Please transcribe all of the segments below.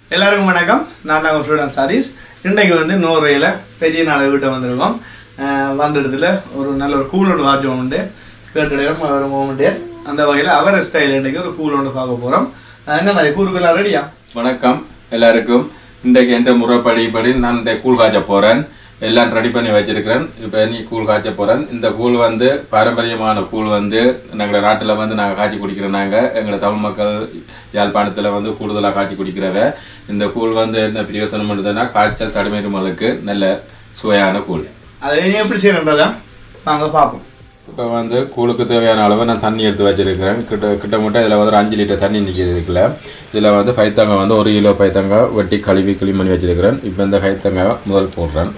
எல்லாருக்கும் வணக்கம் நான் தான் ஸ்டூடெண்ட் சாரீஸ் இன்றைக்கு வந்து நோர்வேல பெரிய நாள் வீட்டை வந்திருக்கோம் அஹ் வந்த இடத்துல ஒரு நல்ல ஒரு கூல் ஒன்று வாட்சம் உண்டு கேட்டுடையும் அவர் மூமெண்ட்டு அந்த வகையில் அவர் ஸ்டைல் இன்றைக்கு ஒரு கூல் ஒன்று பார்க்க போகிறோம் என்ன மாதிரி கூறுக்கெல்லாம் ரெடியா வணக்கம் எல்லாருக்கும் இன்றைக்கு என்ற முறைப்படி படி நான் இந்த கூழ் காய்ச்ச போறேன் எல்லாம் ரெடி பண்ணி வச்சிருக்கிறேன் இப்போ நீ கூழ் காய்ச்ச போறேன் இந்த கூழ் வந்து பாரம்பரியமான கூழ் வந்து எங்களை நாட்டில் வந்து நாங்கள் காய்ச்சி குடிக்கிறோம் நாங்கள் எங்களை தமிழ் மக்கள் யாழ்ப்பாணத்தில் வந்து கூடுதலாக காய்ச்சி குடிக்கிறத இந்த கூழ் வந்து என்ன பிரயோசனம் பண்ணுதுன்னா காய்ச்சல் தடுமைருமலுக்கு நல்ல சுவையான கூழ் அதை எப்படி செய்யறதா நாங்கள் பார்ப்போம் இப்போ வந்து கூழுக்கு தேவையான அளவு நான் தண்ணி எடுத்து வச்சிருக்கிறேன் கிட்ட கிட்டத்தட்ட இதில் வந்து ஒரு அஞ்சு லிட்டர் தண்ணி நிற்கிது இருக்குல்ல இதில் வந்து பைத்தங்காய் வந்து ஒரு கிலோ பைத்தங்காய் வெட்டி கழுவி கிளீன் பண்ணி வச்சிருக்கிறேன் இப்போ இந்த பைத்தங்காய் முதல் போடுறேன்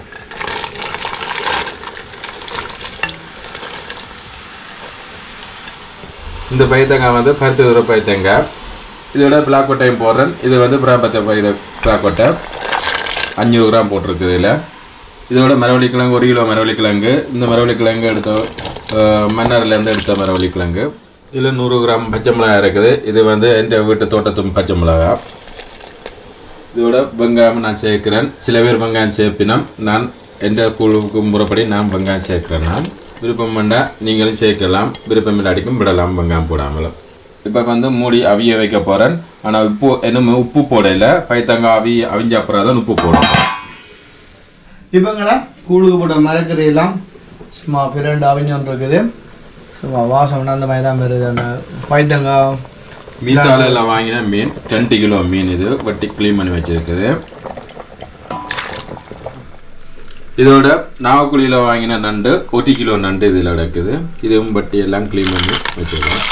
இந்த பைத்தங்காய் வந்து பருத்து தூர பைத்தங்காய் இதோட பிளாக் கொட்டையும் போடுறேன் இது வந்து பிராபத்தை பைத பிளாக் கொட்டை அஞ்சூறு கிராம் போட்டிருக்கு இதில் இதோட மரவள்ளி கிழங்கு ஒரு கிலோ மரவள்ளி கிழங்கு இந்த மரவள்ளி கிழங்கு எடுத்த அஹ், மன்னார்லேருந்து எடுத்த மரவள்ளி கிழங்கு இதில் நூறு கிராம் பச்சை மிளகாய் இருக்குது இது வந்து எந்த வீட்டு தோட்டத்தும் பச்சை மிளகாய் இதோட வெங்காயம் நான் சேர்க்கிறேன் சில பேர் வெங்காயம் சேர்ப்பினம் நான் எந்த குழுவுக்கு முறைப்படி நான் வெங்காயம் சேர்க்கிறேன் நான் விருப்பம் வேண்டாம் நீங்களும் சேர்க்கலாம் விருப்பம் இல்லாட்டிக்கும் விடலாம் வெங்காயம் போடாமலும் இப்போ வந்து மூடி அவிய வைக்க போகிறேன் ஆனால் உப்பு இன்னும் உப்பு போடல பைத்தங்காய் அவி அவிஞ்ச அப்புறம் தான் உப்பு போடும் இப்போங்கண்ணா கூழுக்கு போட்ட மரக்கறியெல்லாம் சும்மா பிரண்டு அவிஞ்சோன்னு இருக்குது சும்மா வாசம்னா அந்த மாதிரி தான் வருது அந்த பைத்தங்காய் மீசாலையில் வாங்கின மீன் ரெண்டு கிலோ மீன் இது வட்டி க்ளீன் பண்ணி வச்சிருக்குது இதோட நாவக்குழியில் வாங்கின நண்டு ஒரு கிலோ நண்டு இதில் இருக்குது இதுவும் வட்டி எல்லாம் க்ளீன் பண்ணி வச்சிருக்கோம்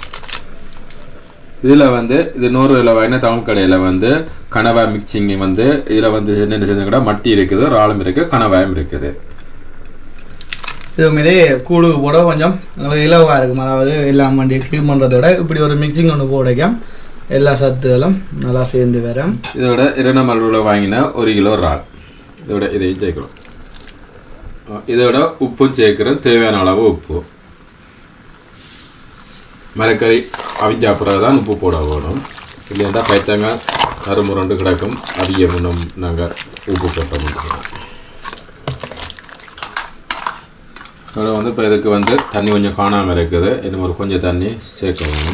இதில் வந்து இது நூறுவில் வாங்கின தமிழ் கடையில் வந்து கனவா மிக்சிங் வந்து இதில் வந்து என்னென்ன செஞ்சுக்கிட்டா மட்டி இருக்குது ராளம் இருக்குது கனவாயம் இருக்குது இது மீதே கூழுக்கு போட கொஞ்சம் இலவாக இருக்கும் அதாவது எல்லாம் வண்டி க்ளீன் பண்ணுறத விட இப்படி ஒரு மிக்சிங் ஒன்று போடைக்கும் எல்லா சத்துகளும் நல்லா சேர்ந்து வரும் இதோட இரண்டமல்லூரில் வாங்கின ஒரு கிலோ இறால் இதோட இதையும் சேர்க்கிறோம் அஹ் இதோட உப்பும் சேர்க்கிறோம் தேவையான அளவு உப்பு மரக்கறி அவிஞ்ச அப்புறம் தான் உப்பு போட வேணும் இல்லைன்னா பைத்தங்காய் கருமுரண்டு கிடக்கும் அதிக முன்னும் நாங்கள் உப்பு போட்டோம் அதில் வந்து இப்போ இதுக்கு வந்து தண்ணி கொஞ்சம் காணாமல் இருக்குது இன்னும் ஒரு கொஞ்சம் தண்ணி சேர்க்க வேணும்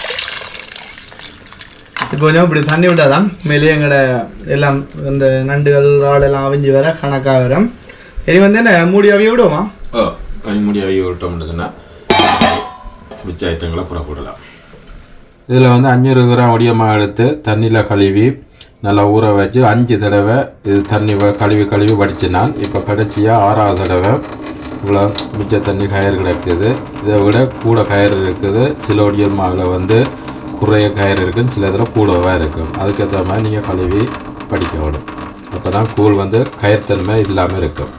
இப்போ கொஞ்சம் இப்படி தண்ணி விட்டால் தான் மேலே எங்களோட எல்லாம் இந்த நண்டுகள் ரால் எல்லாம் அவிஞ்சு வர கணக்காக வரும் இனி வந்து என்ன மூடி அவிய விடுவோமா ஓ கொஞ்சம் முடி அவி விட்டோம்னு மிச்ச ஐட்டங்களை புற போடலாம் இதில் வந்து அஞ்சூறு கிராம் ஒடியமாக எடுத்து தண்ணியில் கழுவி நல்லா ஊற வச்சு அஞ்சு தடவை இது தண்ணி வ- கழுவி கழுவி வடிச்சினான் இப்போ கடைசியாக ஆறாவது தடவை இவ்வளோ மிச்ச தண்ணி கயிறு கிடக்குது இதை விட கூட கயிறு இருக்குது சில ஒடியல் மாவில் வந்து குறைய கயிறு இருக்குது சில இதில் கூடவாக இருக்கும் அதுக்கேற்ற மாதிரி நீங்கள் கழுவி படிக்க விடும் அப்போ தான் கூழ் வந்து கயிறுத்தன்மை இல்லாமல் இருக்கும்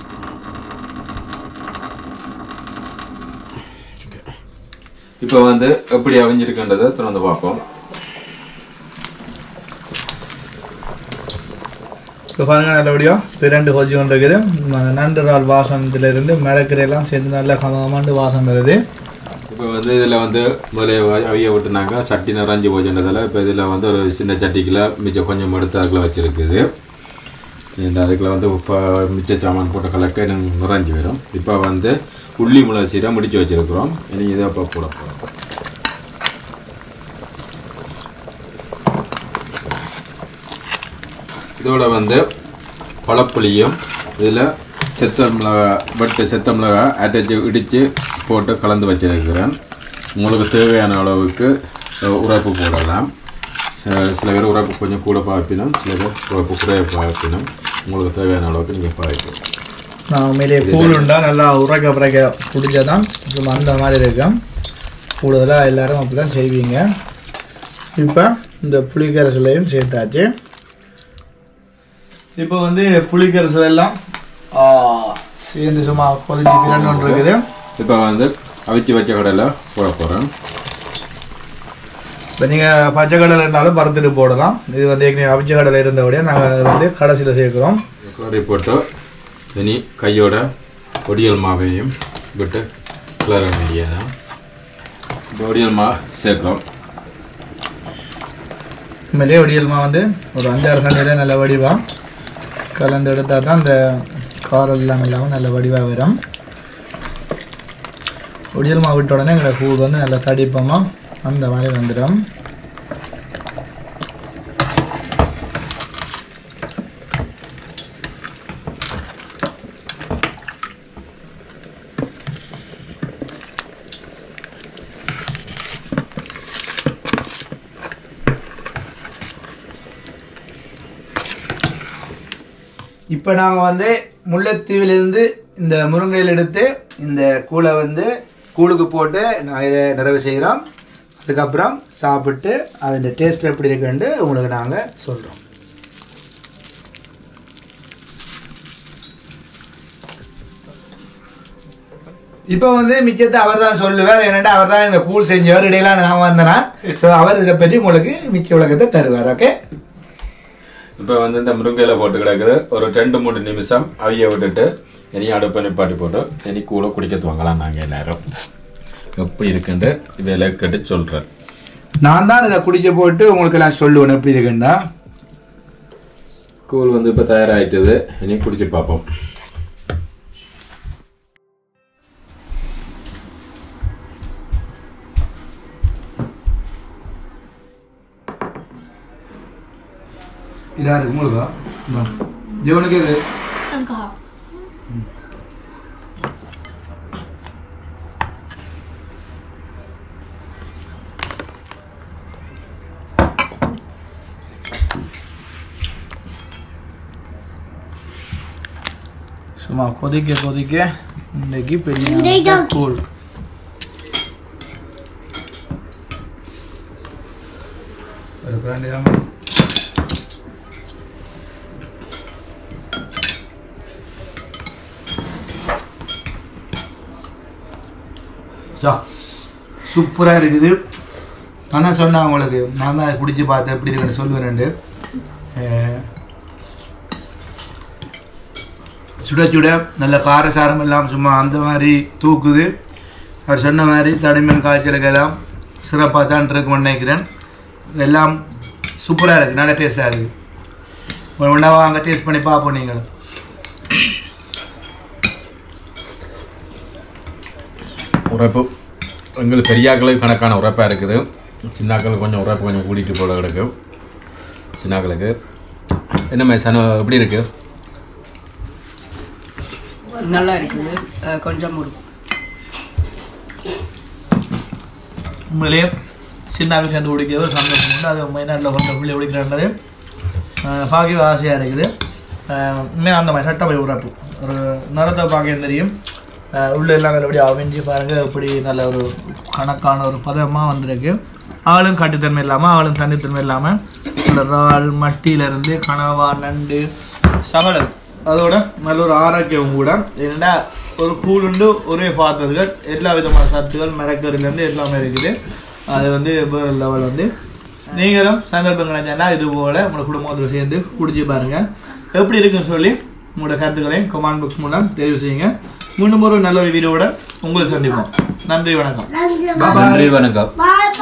இப்போ வந்து எப்படி அவிஞ்சிருக்குன்றதை திறந்து பார்ப்போம் இப்போ பாருங்க நல்லபடியோ இரண்டு கொஞ்சம் கொண்டு இருக்குது ம- நண்டு ரால் வாசனத்துல இருந்து மிளக்கரையெல்லாம் சேர்ந்து நல்ல கமகமாண்டு வாசம் வருது இப்போ வந்து இதில் வந்து முதல்ல வ- அவிய விட்டுனாங்க சட்டி நிறைஞ்சு போச்சுன்றதால இப்போ இதில் வந்து ஒரு சின்ன சட்டிக்குள்ள மிச்சம் கொஞ்சம் எடுத்து அதுக்குள்ள வச்சிருக்குது இந்த அதுக்குள்ள வந்து இப்போ மிச்ச சாமான் போட்டு கலக்க இன்னும் நிறைஞ்சு வரும் இப்போ வந்து உள்ளி மிளகு சீரை முடிச்சு வச்சிருக்கிறோம் இனி இதை இப்போ போட போகிறோம் இதோட வந்து பழப்புளியும் இதில் செத்த மிளகா வெட்டு செத்த மிளகா அரைச்சி இடித்து போட்டு கலந்து வச்சிருக்கிறேன் உங்களுக்கு தேவையான அளவுக்கு அஹ், உரைப்பு போடலாம் ச- சில பேர் உரைப்பு கொஞ்சம் கூட பார்ப்பினும் சில பேர் உரைப்பு குறைய பார்ப்பினும் உங்களுக்கு தேவையான அளவுக்கு நீங்கள் பாய்க்கலாம் நான் மேலே பூல் உண்டா நல்லா உரைக்க உரைக்க பிடிச்சதான் சும்மா அந்த மாதிரி இருக்கும் கூடுதலாக எல்லாரும் அப்படி தான் செய்வீங்க இப்போ இந்த புளிக்கரசுலையும் சேர்த்தாச்சு இப்போ வந்து புளிக்கரசுல எல்லாம் ஆ, சேர்ந்து சும்மா கொதிச்சு திரண்டு ஒன்று இருக்குது இப்போ வந்து அவிச்சு வச்ச கடலை போட போகிறேன் இப்போ நீங்கள் பச்சை கடலை இருந்தாலும் பருத்துட்டு போடலாம் இது வந்து ஏற்கனவே அவிச்ச கடலை இருந்தபடியே நாங்கள் வந்து கடைசியில் சேர்க்குறோம் கிளறி போட்டு இனி கையோட பொடியல் மாவையும் விட்டு கிளற வேண்டியதான் பொடியல் மா சேர்க்குறோம் உண்மையிலே ஒடியல்மா வந்து ஒரு அஞ்சாறு சண்டையில் நல்ல வடிவாக கலந்து எடுத்தால் தான் இந்த காரம் எல்லாம் இல்லாமல் நல்ல வடிவாக வரும் ஒடியல் மாவு விட்ட உடனே எங்களை கூழ் வந்து நல்லா தடிப்போமா அந்த மாதிரி வந்துடும் இப்போ நாங்கள் வந்து முல்லைத்தீவிலிருந்து இந்த முருங்கையில் எடுத்து இந்த கூழை வந்து கூழுக்கு போட்டு நான் இதை நிறைவு செய்கிறோம் அதுக்கப்புறம் சாப்பிட்டு அதோட டேஸ்ட் எப்படி இருக்குன்னு உங்களுக்கு நாங்கள் சொல்கிறோம் இப்போ வந்து மிச்சத்தை அவர் தான் சொல்லுவார் ஏன்னாண்டா அவர் தான் இந்த கூழ் செஞ்சவர் இடையில நான் வந்தேனா ஸோ அவர் இதை பற்றி உங்களுக்கு மிச்ச விளக்கத்தை தருவார் ஓகே இப்போ வந்து இந்த முருங்கையில போட்டு கிடக்குது ஒரு ரெண்டு மூணு நிமிஷம் அவிய விட்டுட்டு இனி அடுப்பை நிப்பாட்டி போட்டு இனி கூழ குடிக்க துவங்கலாம் நாங்கள் எல்லாரும் எப்படி இருக்குன்ட்டு இதில் கேட்டு சொல்கிறேன் நான் தான் இதை குடிக்க போட்டு உங்களுக்கு எல்லாம் சொல்லுவேன் எப்படி இருக்குன்னா கூழ் வந்து இப்போ தயாராகிட்டுது இனி குடிச்சு பார்ப்போம் இதாக இருக்கு உங்களுக்கா ஜீவனுக்கு இது எனக்கு சும்மா கொதிக்க கொதிக்க இன்னைக்கு பெரிய இந்த நாள் கூழ் ஒரு பிராண்டி தான் சூப்பராக இருக்குது ஆனால் சொன்னேன் உங்களுக்கு நான் தான் குடிச்சு பார்த்தேன் எப்படி இருக்குன்னு சொல்லுவேன் சுட சுட நல்ல காரசாரம் எல்லாம் சும்மா அந்த மாதிரி தூக்குது அவர் சொன்ன மாதிரி தடிமன் காய்ச்சலுக்கெல்லாம் சிறப்பாக தான் இருக்கும்னு நினைக்கிறேன் எல்லாம் சூப்பராக இருக்குது நல்ல டேஸ்ட்டாக இருக்குது ஒரு ஒன்றா வாங்க டேஸ்ட் பண்ணி பார்ப்போம் நீங்களும் உரைப்பு எங்களுக்கு பெரியாக்களுக்கு கணக்கான உரைப்பாக இருக்குது சின்னாக்களுக்கு கொஞ்சம் உரைப்பு கொஞ்சம் கூட்டிகிட்டு போல கிடக்கு சின்னாக்களுக்கு என்ன மாதிரி சன எப்படி இருக்கு நல்லா இருக்குது அஹ் கொஞ்சம் முறுக்கு உண்மையிலேயே சின்னாக சேர்ந்து குடிக்கிறது சந்தோஷம் உண்டு அது மைனாட்டில் கொஞ்சம் புள்ளி குடிக்கிறது பார்க்கவே ஆசையாக இருக்குது உண்மையாக அந்த மாதிரி சட்டப்படி உறப்பு ஒரு நிறத்தை பார்க்க தெரியும் அஹ் உள்ள எல்லாம் நல்லபடி அவிஞ்சி பாருங்கள் எப்படி நல்ல ஒரு கணக்கான ஒரு பதமாக வந்திருக்கு ஆளும் கட்டுத்தன்மை இல்லாமல் ஆளும் தனித்தன்மை இல்லாமல் இந்த இறால் மட்டியிலேருந்து கனவா நண்டு சகலம் அதோட நல்ல ஒரு ஆரோக்கியம் கூட என்னடா ஒரு கூழுண்டு ஒரே பாத்திரங்கள் எல்லா விதமான சத்துகள் மிளக்கறிலேருந்து எல்லாமே இருக்குது அது வந்து வேறு லெவல் வந்து நீங்களும் சந்தர்ப்பம் கிடைச்சா இது போல் உங்களோட குடும்பத்தில் சேர்ந்து குடிச்சு பாருங்க எப்படி இருக்குன்னு சொல்லி உங்களோட கருத்துக்களையும் கமெண்ட் பாக்ஸ் மூலம் தெரிவு செய்யுங்க மீண்டும் ஒரு நல்ல ஒரு வீடியோட உங்களை சந்திப்போம் நன்றி வணக்கம் நன்றி நன்றி வணக்கம் பாய்